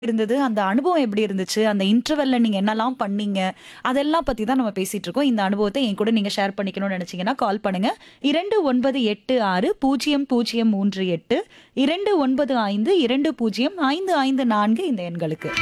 இருந்தது? அந்த அனுபவம் எப்படி இருந்துச்சு? அந்த இன்டர்வல்ல நீங்க என்னலாம் பண்ணீங்க? அதெல்லாம் பத்தி தான் நம்ம பேசிட்டு இருக்கோம். இந்த அனுபவத்த என் கூட நீங்க ஷேர் பண்ணிக்கணும்னு நெனச்சீங்கன்னா, கால் பண்ணுங்க. 29860038 295205554 இந்த எண்களுக்கு.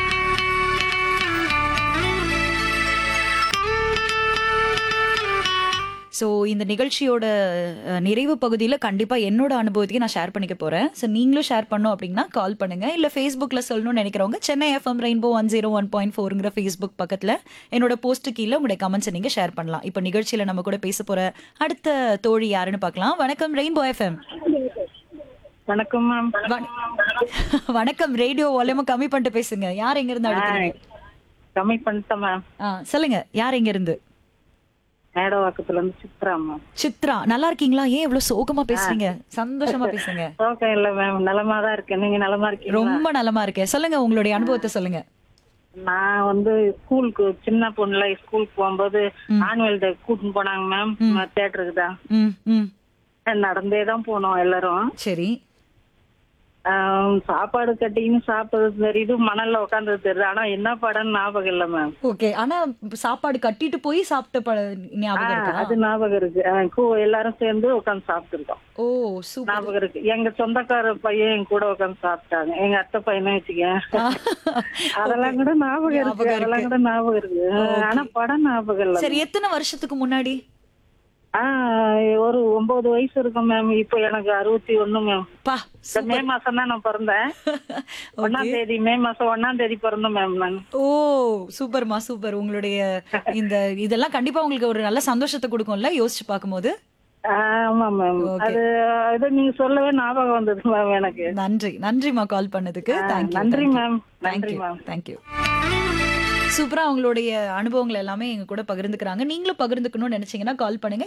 ஸோ இந்த நிகழ்ச்சியோட அ நிறைவு பகுதியில கண்டிப்பா என்னோட அனுபவத்தையும் நான் ஷேர் பண்ணிக்க போறேன். ஸோ நீங்களும் ஷேர் பண்ணணும் அப்டின்னா கால் பண்ணுங்க. இல்ல Facebookல சொல்லணும்னு நெனைக்கிறவங்க சென்னை எஃப்எம் ரெயின்போ 101.4ங்கிற Facebook பக்கத்துல என்னோட போஸ்ட் கீழ உங்களுடைய கமெண்ட்ஸ நீங்க ஷேர் பண்ணலாம். இப்ப நிகழ்ச்சியில நம்ம கூட பேச போற அடுத்த தோழி யாருன்னு பார்க்கலாம். வணக்கம் ரெயின்போ எஃப்எம். வணக்கம் மேம் வண வணக்கம். ரேடியோ வால்யூம கம்மி பண்ணிட்டு பேசுங்க. யார் எங்க இருந்து அழைக்கிறீங்க? கம்மி பண்ணிட்டேன் மேம் ஆ சொல்லுங்க. யார் எங்க இருந்து? மேடவாக்கத்துல இருந்து சித்ரா மேம் சித்ரா. நல்லா இருக்கீங்களா? ஏன் இவ்ளோ சோகமா பேசுறீங்க? சந்தோஷமா பேசுங்க. ஓகே இல்ல மேம் நலமா தான் இருக்கேன் நீங்க நலமா இருக்கீங்களா ரொம்ப நலமா இருக்கேன். சொல்லுங்க உங்களுடைய அனுபவத்த சொல்லுங்க. நான் வந்து ஸ்கூலுக்கு சின்ன பொண்ணுல ஸ்கூலுக்கு போகும்போது ஆனுவல் டே கூட்டின்னு போனாங்க மேம் தியேட்டருக்கு தான் ம், ம். நடந்தே தான் போனோம் எல்லாரும் சரி. ஆம், சாப்பாடு கட்டின்னு சாப்பிடுறது தெரியுது மணல்ல உட்காந்தது தெரியுது ஆனா என்ன படம்னு ஞாபகம் இல்ல மேம் ஓகே. ஆனா சாப்பாடு கட்டிட்டு போய் சாப்பிட்ட ப ஞாபகம் இருக்கா? அது ஞாபகம் இருக்கு ஆ, கூ- எல்லாரும் சேர்ந்து உட்காந்து சாப்பிட்டுருக்கோம் ஓ சூப்பர். ஞாபகம் இருக்கு எங்க சொந்தக்கார பையன் என் கூட உட்காந்து சாப்பிட்டாங்க எங்க அத்தை பையனை வச்சுக்க அதெல்லாம் கூட ஞாபகம் இருக்கு ஞாபகம் அதெல்லாம் கூட ஞாபகம் இருக்கு ஆனா படம் ஞாபகம் இல்ல சரி எத்தனை வருஷத்துக்கு முன்னாடி? ஆஹ் ஒரு ஒன்பது வயசு இருக்கும் மேம் இப்போ எனக்கு அறுபத்தி ஒண்ணு மேம் பா இந்த மே மாசம் தான் நான் பிறந்தேன் ஒன்னாம் தேதி மே மாசம் ஒன்னாம் தேதி பிறந்தேன் மேம் நான் ஓ சூப்பர்மா சூப்பர். உங்களுடைய இந்த இதெல்லாம் கண்டிப்பா உங்களுக்கு ஒரு நல்ல சந்தோஷத்த குடுக்கும்ல யோசிச்சு பார்க்கும்போது. ஆமா மேம் Okay. அது இது நீங்க சொல்லவே ஞாபகம் வந்தது மேம் எனக்கு நன்றி. நன்றிமா கால் பண்ணதுக்கு. Thank you. நன்றி மேம் தேங்க் நன்றி யூ. Ma'am thank you. சூப்பரா அவங்களுடைய அனுபவங்கள் எல்லாமே எங்க கூட பகிர்ந்துக்கிறாங்க. நீங்களும் பகிர்ந்துக்கணும்னு நினைச்சீங்கன்னா கால் பண்ணுங்க.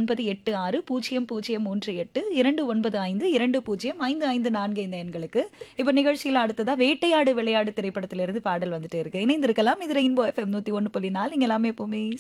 29860038 295205554 இந்த எண்களுக்கு. இப்ப நிகழ்ச்சியில அடுத்ததா வேட்டையாடு விளையாடு திரைப்படத்திலிருந்து பாடல் வந்துட்டே இருக்கு. இணைந்திருக்கலாம். இது ரெயின்போ எஃப்எம் 101.4 இங்க எல்லாமே எப்பவுமே